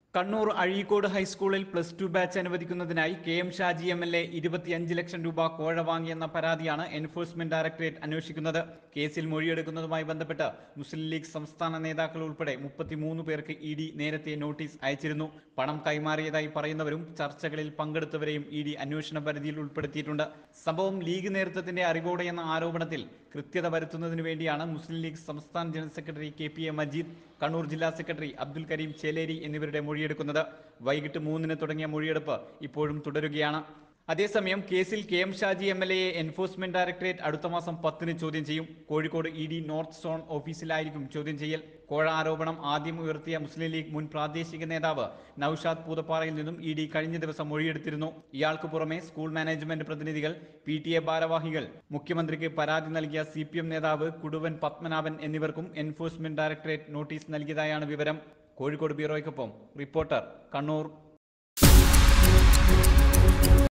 കണ്ണൂർ അഴീക്കോട് ഹൈസ്കൂളിൽ plus two batch അനുവദിക്കുന്നതിനായി K M Shaji M L A ഇരുപത്തിയഞ്ച് ലക്ഷം രൂപ കോഴ വാങ്ങിയെന്ന പരാതിയാണ് എൻഫോഴ്സ്മെന്റ് ഡയറക്ടറേറ്റ് അന്വേഷിക്കുന്നത് കേസിൽ മൊഴിയെടുക്കുന്നതുമായി ബന്ധപ്പെട്ട് മുസ്ലിം ലീഗ് സംസ്ഥാന നേതാക്കൾ ഉൾപ്പെടെ മുപ്പത്തിമൂന്ന് പേർക്ക് ഇ ഡി നേരത്തെ നോട്ടീസ് അയച്ചിരുന്നു പണം കൈമാറിയതായി പറയുന്നവരും ചർച്ചകളിൽ പങ്കെടുത്തവരെയും ഇ ഡി അന്വേഷണ പരിധിയിൽ ഉൾപ്പെടുത്തിയിട്ടുണ്ട് സംഭവം ലീഗ് നേതൃത്വത്തിന്റെ അറിവോടെയെന്ന ആരോപണത്തിൽ കൃത്യത വരുത്തുന്നതിനു വേണ്ടിയാണ് മുസ്ലിം ലീഗ് സംസ്ഥാന general secretary K P A Majeed Kannur ജില്ലാ സെക്രട്ടറി അബ്ദുൽ കരീം ചേലേരി എന്നിവരുടെ മൊഴിയെടുക്കുന്നത് വൈകിട്ട് മൂന്നിന് തുടങ്ങിയ മൊഴിയെടുപ്പ് ഇപ്പോഴും തുടരുകയാണ് അതേസമയം കേസിൽ K M Shaji M L എയെ എൻഫോഴ്സ്മെന്റ് ഡയറക്ടറേറ്റ് അടുത്ത മാസം പത്തിന് ചോദ്യം ചെയ്യും Kozhikode E D north zone ഓഫീസിലായിരിക്കും ചോദ്യം ചെയ്യൽ കോഴ ആരോപണം ആദ്യം ഉയർത്തിയ മുസ്ലിം ലീഗ് മുൻ പ്രാദേശിക നേതാവ് നൌഷാദ് പൂതപ്പാറയിൽ നിന്നും ഇ ഡി കഴിഞ്ഞ ദിവസം മൊഴിയെടുത്തിരുന്നു ഇയാൾക്ക് പുറമെ സ്കൂൾ മാനേജ്മെന്റ് പ്രതിനിധികൾ പി ടി എ ഭാരവാഹികൾ മുഖ്യമന്ത്രിക്ക് പരാതി നൽകിയ സി പി എം നേതാവ് കുടുവൻ പത്മനാഭൻ എന്നിവർക്കും എൻഫോഴ്സ്മെന്റ് ഡയറക്ടറേറ്റ് നോട്ടീസ് നൽകിയതായാണ് വിവരം കോഴിക്കോട് ബ്യൂറോയ്ക്കൊപ്പം റിപ്പോർട്ടർ കണ്ണൂർ